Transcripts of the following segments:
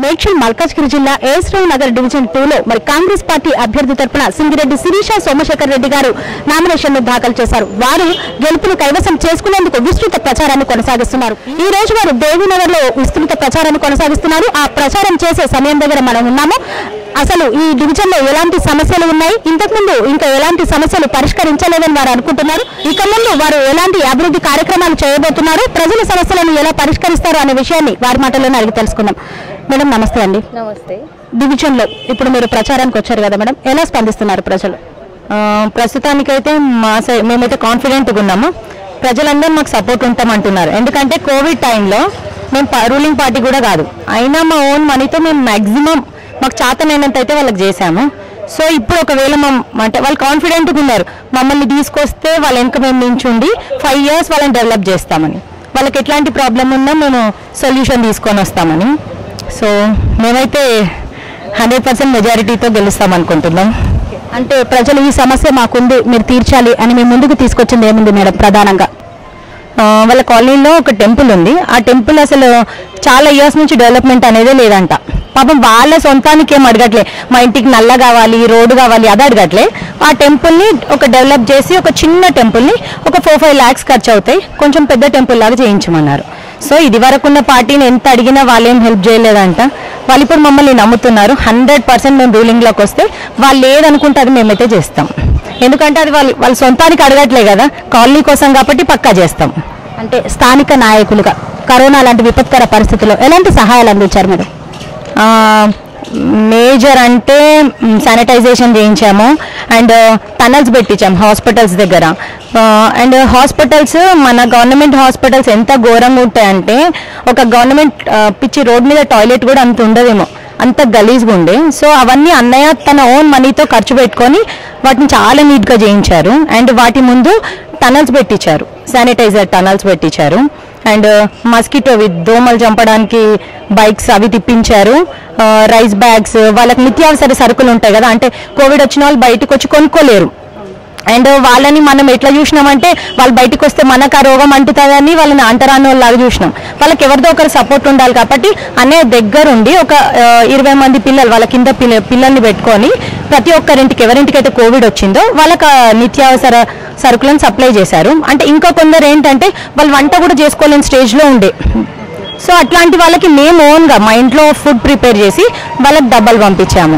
మేడ్చల్ మల్కాజ్గిరి జిల్లా ఏస్రావు Nagar division two లో మరి కాంగ్రెస్ పార్టీ అభ్యర్థి తరపున సింగిరెడ్డి శిరీష సోమశేఖర్ రెడ్డి గారు నామినేషన్ ను దాఖలు చేశారు వారు గెలుపును కైవసం చేసుకునేందుకు విస్తృత ప్రచారాన్ని కొనసాగిస్తున్నారు ఈ రోజు వారు దేవీనగర్ లో విస్తృత ప్రచారాన్ని కొనసాగిస్తున్నారు ఆ ప్రచారం చేసే సమయం దగ్గర మనం ఉన్నాము అసలు ఈ డివిజన్ లో ఎలాంటి సమస్యలు ఉన్నాయి ఇంతకుముందు ఇంకా ఎలాంటి సమస్యలు పరిష్కరించలేదని వారు అనుకుంటున్నారు ఇక ముందు వారు ఎలాంటి అభివృద్ధి కార్యక్రమాలు చేయబోతున్నారు ప్రజల సమస్యలను ఎలా పరిష్కరిస్తారు అనే విషయాన్ని వారి మాటల్లోనే అడిగి తెలుసుకుందాం మేడం నమస్తే అండి నమస్తే డివిజన్ లో ఇప్పుడు మీరు ప్రచారానికి వచ్చారు కదా మేడం ఎలా స్పందిస్తున్నారు ప్రజలు ఆ, ప్రస్తుతానికైతే మా సై మేమైతే కాన్ఫిడెంట్గా ఉన్నాము ప్రజలందరూ మాకు సపోర్ట్ ఉంటామంటున్నారు ఎందుకంటే కోవిడ్ టైంలో మేము రూలింగ్ పార్టీ కూడా కాదు అయినా మా ఓన్ మనీతో మేము మ్యాక్సిమం మాకు చేతనైనంత అయితే వాళ్ళకి చేశాము సో ఇప్పుడు ఒకవేళ మా అంటే వాళ్ళు కాన్ఫిడెంట్గా ఉన్నారు మమ్మల్ని తీసుకొస్తే వాళ్ళ వెనక మేము నించుండి ఫైవ్ ఇయర్స్ వాళ్ళని డెవలప్ చేస్తామని వాళ్ళకి ఎట్లాంటి ప్రాబ్లం ఉన్నా మేము సొల్యూషన్ తీసుకొని వస్తామని సో మేమైతే హండ్రెడ్ పర్సెంట్ మెజారిటీతో గెలుస్తాం అనుకుంటున్నాం అంటే ప్రజలు ఈ సమస్య మాకుంది మీరు తీర్చాలి అని మీ ముందుకు తీసుకొచ్చింది ఏముంది మేడం ప్రధానంగా ఆ, వాళ్ళ కాలనీలో ఒక టెంపుల్ ఉంది ఆ టెంపుల్ అసలు చాలా ఇయర్స్ నుంచి డెవలప్మెంట్ అనేదే లేదంట పాపం వాళ్ళ సొంతానికి ఏం అడగట్లే మా ఇంటికి నల్ల కావాలి రోడ్డు కావాలి అది అడగట్లే ఆ టెంపుల్ని ఒక డెవలప్ చేసి ఒక చిన్న టెంపుల్ని ఒక ఫోర్ ఫైవ్ ల్యాక్స్ ఖర్చు అవుతాయి కొంచెం పెద్ద టెంపుల్ లాగా చేయించమన్నారు సో ఇది వరకు ఉన్న పార్టీని ఎంత అడిగినా వాళ్ళేం హెల్ప్ చేయలేదంట వాళ్ళు ఇప్పుడు మమ్మల్ని నమ్ముతున్నారు హండ్రెడ్ పర్సెంట్ మేము రూలింగ్లోకి వస్తే వాళ్ళు ఏదనుకుంటే అది మేమైతే చేస్తాం ఎందుకంటే అది వాళ్ళు వాళ్ళ సొంతానికి అడగట్లే కదా కాలనీ కోసం కాబట్టి పక్కా చేస్తాం అంటే స్థానిక నాయకులుగా కరోనా లాంటి విపత్కర పరిస్థితుల్లో ఎలాంటి సహాయాలు అందించారు మీరు ఆ, మేజర్ అంటే శానిటైజేషన్ చేయించాము అండ్ టనల్స్ పెట్టించాము హాస్పిటల్స్ దగ్గర అండ్ హాస్పిటల్స్ మన గవర్నమెంట్ హాస్పిటల్స్ ఎంత ఘోరంగా ఉంటాయంటే ఒక గవర్నమెంట్ పిచ్చి రోడ్ మీద టాయిలెట్ కూడా అంత ఉండదేమో అంత గలీజ్గా ఉండే సో అవన్నీ అన్నయ్య తన ఓన్ మనీతో ఖర్చు పెట్టుకొని వాటిని చాలా నీట్గా చేయించారు అండ్ వాటి ముందు టనల్స్ పెట్టించారు శానిటైజర్ టనల్స్ పెట్టించారు అండ్ మస్కిటో విత్ దోమలు చంపడానికి బైక్స్ అవి తిప్పించారు ఆ, రైస్ బ్యాగ్స్ వాళ్ళకి నిత్యావసర సరుకులు ఉంటాయి కదా అంటే కోవిడ్ వచ్చిన వాళ్ళు బయటకు వచ్చి కొనుక్కోలేరు అండ్ వాళ్ళని మనం ఎట్లా చూసినామంటే వాళ్ళు బయటకు వస్తే మనకు ఆ రోగం అంటుతుందని వాళ్ళని అంటరాని వాళ్ళలాగా చూసినాం వాళ్ళకి ఎవరిదో ఒకరు సపోర్ట్ ఉండాలి కాబట్టి అనే దగ్గరుండి ఒక ఆ, ఇరవై మంది పిల్లలు వాళ్ళ కింద పిల్ల పిల్లల్ని పెట్టుకొని ప్రతి ఒక్కరింటికి ఎవరింటికైతే కోవిడ్ వచ్చిందో వాళ్ళకి ఆ నిత్యావసర సరుకులను సప్లై చేశారు అంటే ఇంకా కొందరు ఏంటంటే వాళ్ళు వంట కూడా చేసుకోలేని స్టేజ్లో ఉండే సో అట్లాంటి వాళ్ళకి మేము ఓన్గా మా ఇంట్లో ఫుడ్ ప్రిపేర్ చేసి వాళ్ళకి డబ్బాలు పంపించాము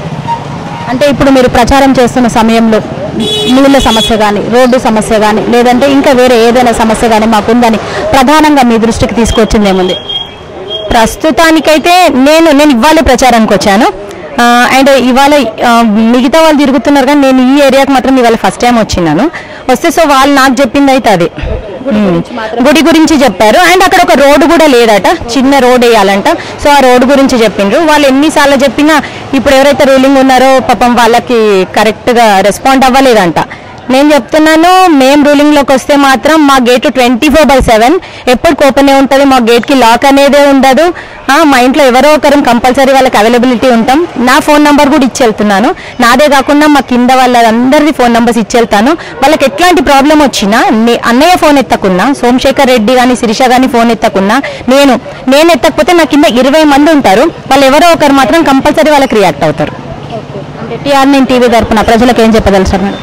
అంటే ఇప్పుడు మీరు ప్రచారం చేస్తున్న సమయంలో నీళ్ళ సమస్య కానీ రోడ్డు సమస్య కానీ లేదంటే ఇంకా వేరే ఏదైనా సమస్య కానీ మాకుందని ప్రధానంగా మీ దృష్టికి తీసుకొచ్చింది ఏముంది ప్రస్తుతానికైతే నేను నేను ఇవాళ ప్రచారానికి వచ్చాను అండ్ ఇవాళ ఆ, మిగతా వాళ్ళు తిరుగుతున్నారు కానీ నేను ఈ ఏరియాకి మాత్రం ఇవాళ ఫస్ట్ టైం వచ్చినాను వస్తే సో వాళ్ళు నాకు చెప్పింది అయితే అది ఉమ్. గుడి గురించి చెప్పారు అండ్ అక్కడ ఒక రోడ్డు కూడా లేదట చిన్న రోడ్ వేయాలంట సో ఆ రోడ్డు గురించి చెప్పిండ్రు వాళ్ళు ఎన్నిసార్లు చెప్పినా ఇప్పుడు ఎవరైతే రూలింగ్ ఉన్నారో పాపం వాళ్ళకి కరెక్ట్గా రెస్పాండ్ అవ్వలేదంట నేను చెప్తున్నాను మేము రూలింగ్లోకి వస్తే మాత్రం మా gate twenty four by seven ఎప్పటికి ఓపెన్ ఉంటుంది మా గేట్కి లాక్ అనేదే ఉండదు ఆ, మా ఇంట్లో ఎవరో ఒకరు కంపల్సరీ వాళ్ళకి అవైలబిలిటీ ఉంటాం నా ఫోన్ నెంబర్ కూడా ఇచ్చి వెళ్తున్నాను నాదే కాకుండా మా కింద వాళ్ళందరిది ఫోన్ నెంబర్స్ ఇచ్చి వెళ్తాను వాళ్ళకి ఎట్లాంటి ప్రాబ్లం వచ్చినా నే- అన్నయ్య ఫోన్ ఎత్తకున్నా సోమశేఖర్ రెడ్డి కానీ శిరీష కానీ ఫోన్ ఎత్తకున్నా నేను నేను ఎత్తకపోతే నా కింద ఇరవై మంది ఉంటారు వాళ్ళు ఎవరో ఒకరు మాత్రం కంపల్సరీ వాళ్ళకి రియాక్ట్ అవుతారు అంటే టీఆర్ నేను టీవీ తరపున ప్రజలకు ఏం చెప్పదలుచారు మేడం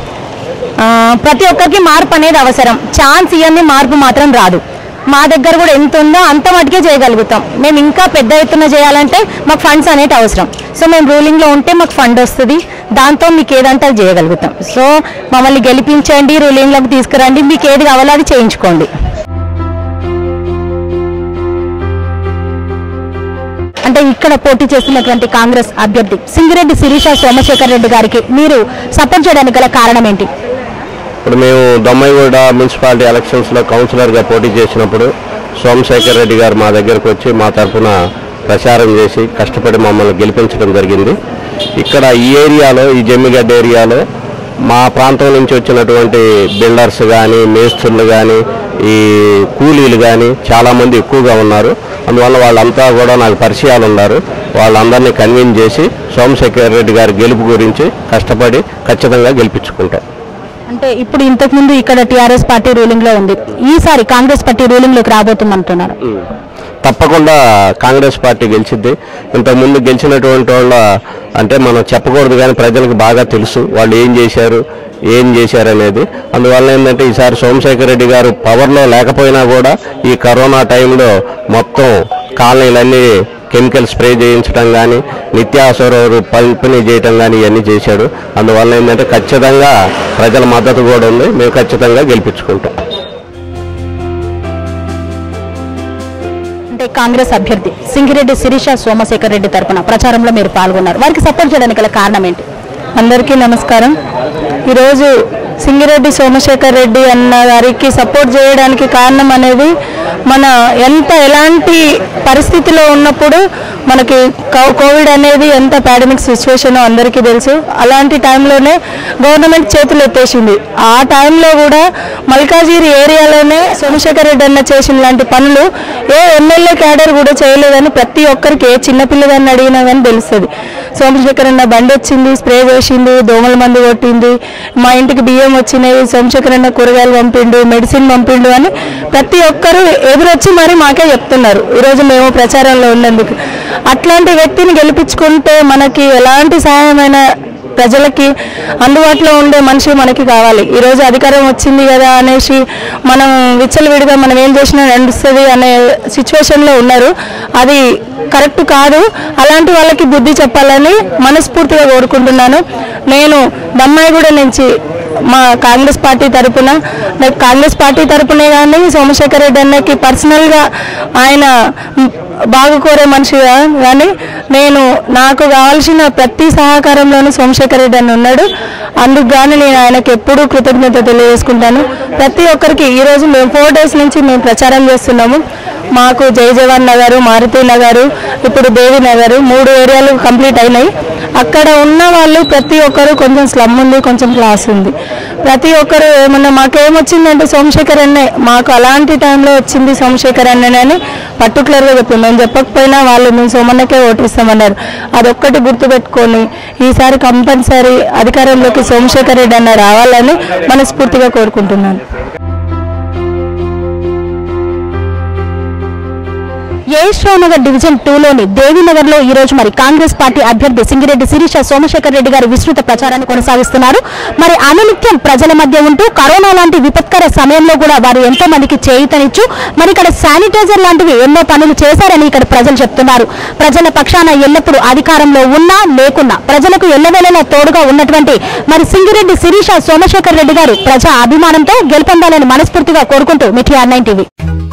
ఆ, ప్రతి ఒక్కరికి మార్పు అనేది అవసరం ఛాన్స్ ఇవన్నీ మార్పు మాత్రం రాదు మా దగ్గర కూడా ఎంత ఉందో అంత మటుకే చేయగలుగుతాం మేము ఇంకా పెద్ద ఎత్తున చేయాలంటే మాకు ఫండ్స్ అనేవి అవసరం సో మేము రూలింగ్లో ఉంటే మాకు ఫండ్ వస్తుంది దాంతో మీకు ఏదంటే అది చేయగలుగుతాం సో మమ్మల్ని గెలిపించండి రూలింగ్లోకి తీసుకురండి మీకు ఏది కావాలో అది చేయించుకోండి అంటే ఇక్కడ పోటీ చేస్తున్నటువంటి కాంగ్రెస్ అభ్యర్థి సింగిరెడ్డి శిరీష సోమశేఖర్ రెడ్డి గారికి మీరు సపోర్ట్ చేయడానికి గల కారణం ఏంటి ఇప్పుడు మేము దొమ్మైగూడ మున్సిపాలిటీ ఎలక్షన్స్లో కౌన్సిలర్గా పోటీ చేసినప్పుడు సోమశేఖర్ రెడ్డి గారు మా దగ్గరకు వచ్చి మా తరఫున ప్రచారం చేసి కష్టపడి మమ్మల్ని గెలిపించడం జరిగింది ఇక్కడ ఈ ఏరియాలో ఈ జమ్మిగడ్డ ఏరియాలో మా ప్రాంతం నుంచి వచ్చినటువంటి బిల్డర్స్ కానీ మేస్త్రులు కానీ ఈ కూలీలు కానీ చాలామంది ఎక్కువగా ఉన్నారు అందువల్ల వాళ్ళంతా కూడా నాకు పరిచయాలు ఉన్నారు వాళ్ళందరినీ కన్విన్స్ చేసి సోమశేఖర్ రెడ్డి గారి గెలుపు గురించి కష్టపడి ఖచ్చితంగా గెలిపించుకుంటాం అంటే ఇప్పుడు ఇంతకు ముందు ఇక్కడ టీఆర్ఎస్ పార్టీ రూలింగ్ లో ఉంది ఈసారి కాంగ్రెస్ పార్టీ రూలింగ్ లోకి రాబోతుంది అంటున్నారు తప్పకుండా కాంగ్రెస్ పార్టీ గెలిచిద్ది ఇంతకుముందు గెలిచినటువంటి వాళ్ళ అంటే మనం చెప్పకూడదు కానీ ప్రజలకు బాగా తెలుసు వాళ్ళు ఏం చేశారు ఏం చేశారు అనేది అందువల్ల ఏంటంటే ఈసారి సోమశేఖర్ రెడ్డి గారు పవర్లో లేకపోయినా కూడా ఈ కరోనా టైంలో మొత్తం కాలనీలన్నీ కెమికల్ స్ప్రే చేయించడం కానీ నిత్యావసర పంపిణీ చేయటం కానీ ఇవన్నీ చేశాడు అందువల్ల ఏంటంటే ఖచ్చితంగా ప్రజల మద్దతు కూడా ఉంది మేము ఖచ్చితంగా గెలిపించుకుంటాం అంటే కాంగ్రెస్ అభ్యర్థి సింగిరెడ్డి శిరీష సోమశేఖర్ రెడ్డి తరపున ప్రచారంలో మీరు పాల్గొన్నారు వారికి సపోర్ట్ చేయడానికి గల కారణం ఏంటి అందరికీ నమస్కారం ఈరోజు సింగిరెడ్డి సోమశేఖర్ రెడ్డి అన్న గారికి సపోర్ట్ చేయడానికి కారణం అనేది మన ఎంత ఎలాంటి పరిస్థితిలో ఉన్నప్పుడు మనకి కో- కోవిడ్ అనేది ఎంత పాండమిక్ సిచ్యువేషన్ అందరికీ తెలుసు అలాంటి టైంలోనే గవర్నమెంట్ చేతులు ఎత్తేసింది ఆ టైంలో కూడా మల్కాజిగిరి ఏరియాలోనే సోమశేఖర్ రెడ్డి అన్న చేసిన లాంటి పనులు ఏ ఎమ్మెల్యే క్యాడర్ కూడా చేయలేదని ప్రతి ఒక్కరికి ఏ చిన్నపిల్లగాన్ని అడిగినా కానీ తెలుస్తుంది సోమశేఖర్ అన్న బండి వచ్చింది స్ప్రే చేసింది దోమల మందు కొట్టింది మా ఇంటికి బియ్యం వచ్చినాయి సోమశేఖర్ అన్న కూరగాయలు పంపిండు మెడిసిన్ పంపిండు అని ప్రతి ఒక్కరు ఎదురొచ్చి మరి మాకే చెప్తున్నారు ఈరోజు మేము ప్రచారంలో ఉన్నందుకు అట్లాంటి వ్యక్తిని గెలిపించుకుంటే మనకి ఎలాంటి సహాయమైన ప్రజలకి అందుబాటులో ఉండే మనిషి మనకి కావాలి ఈరోజు అధికారం వచ్చింది కదా అనేసి మనం విచ్చలవిడిగా మనం ఏం చేసినా నడుస్తుంది అనే సిచ్యువేషన్లో ఉన్నారు అది కరెక్ట్ కాదు అలాంటి వాళ్ళకి బుద్ధి చెప్పాలని మనస్ఫూర్తిగా కోరుకుంటున్నాను నేను దమ్మాయిగూడ నుంచి మా కాంగ్రెస్ పార్టీ తరపున నాకు కాంగ్రెస్ పార్టీ తరపునే కానీ సోమశేఖర్ రెడ్డి అన్నకి పర్సనల్గా ఆయన బాగు కోరే మనిషిగా కానీ నేను నాకు కావాల్సిన ప్రతి సహకారంలోనూ సోమశేఖర్ రెడ్డి అని ఉన్నాడు అందుకు కానీ నేను ఆయనకి ఎప్పుడూ కృతజ్ఞత తెలియజేసుకుంటాను ప్రతి ఒక్కరికి ఈరోజు మేము ఫోర్ డేస్ నుంచి మేము ప్రచారం చేస్తున్నాము మాకు జై జవాన్ నగరు మారుతి నగరు ఇప్పుడు దేవి నగరు మూడు ఏరియాలు కంప్లీట్ అయినాయి అక్కడ ఉన్న వాళ్ళు ప్రతి ఒక్కరు కొంచెం స్లమ్ ఉంది కొంచెం క్లాస్ ఉంది ప్రతి ఒక్కరు ఏమన్నా మాకేమొచ్చిందంటే సోమశేఖర్ అన్నే మాకు అలాంటి టైంలో వచ్చింది సోమశేఖర్ అన్నని పర్టికులర్గా చెప్పాం మేము చెప్పకపోయినా వాళ్ళు మేము సోమన్నకే ఓటిస్తామన్నారు అదొక్కటి గుర్తుపెట్టుకొని ఈసారి కంపల్సరీ అధికారంలోకి సోమశేఖర్ రెడ్డి అన్న రావాలని మనస్ఫూర్తిగా కోరుకుంటున్నాను ఏఎస్రావు నగర్ డివిజన్ టూలోని దేవీనగర్ లో ఈ రోజు మరి కాంగ్రెస్ పార్టీ అభ్యర్థి సింగిరెడ్డి శిరీష సోమశేఖర్ రెడ్డి గారు విస్తృత ప్రచారాన్ని కొనసాగిస్తున్నారు మరి అనునిత్యం ప్రజల మధ్య ఉంటూ కరోనా లాంటి విపత్కర సమయంలో కూడా వారు ఎంతో మందికి చేయుతనిచ్చు మరి ఇక్కడ శానిటైజర్ లాంటివి ఎన్నో పనులు చేశారని ఇక్కడ ప్రజలు చెప్తున్నారు ప్రజల పక్షాన ఎల్లప్పుడూ అధికారంలో ఉన్నా లేకున్నా ప్రజలకు ఎల్లవేళలా తోడుగా ఉన్నటువంటి మరి సింగిరెడ్డి శిరీష సోమశేఖర్ రెడ్డి గారు ప్రజా అభిమానంతో గెలుపొందాలని మనస్ఫూర్తిగా కోరుకుంటూ మిఠిఆర్ nine TV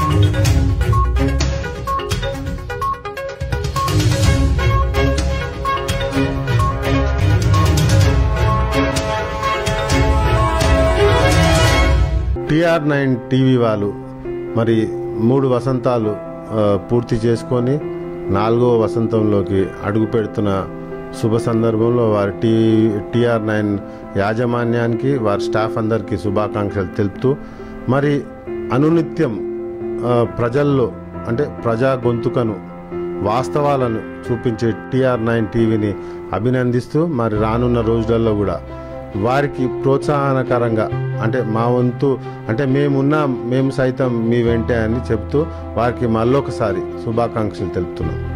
TR nine TV వాళ్ళు మరి మూడు వసంతాలు ఆ, పూర్తి చేసుకొని నాలుగవ వసంతంలోకి అడుగు పెడుతున్న శుభ సందర్భంలో వారి టీ టిఆర్ నైన్ యాజమాన్యానికి వారి స్టాఫ్ అందరికీ శుభాకాంక్షలు తెలుపుతూ మరి అనునిత్యం ఆ, ప్రజల్లో అంటే ప్రజా గొంతుకను వాస్తవాలను చూపించే టిఆర్ నైన్ టీవీని అభినందిస్తూ మరి రానున్న రోజులలో కూడా వారికి ప్రోత్సాహనకరంగా అంటే మా వంతు అంటే మేమున్నా మేము సైతం మీ వెంటే అని చెప్తూ వారికి మళ్ళొకసారి శుభాకాంక్షలు తెలుపుతున్నాం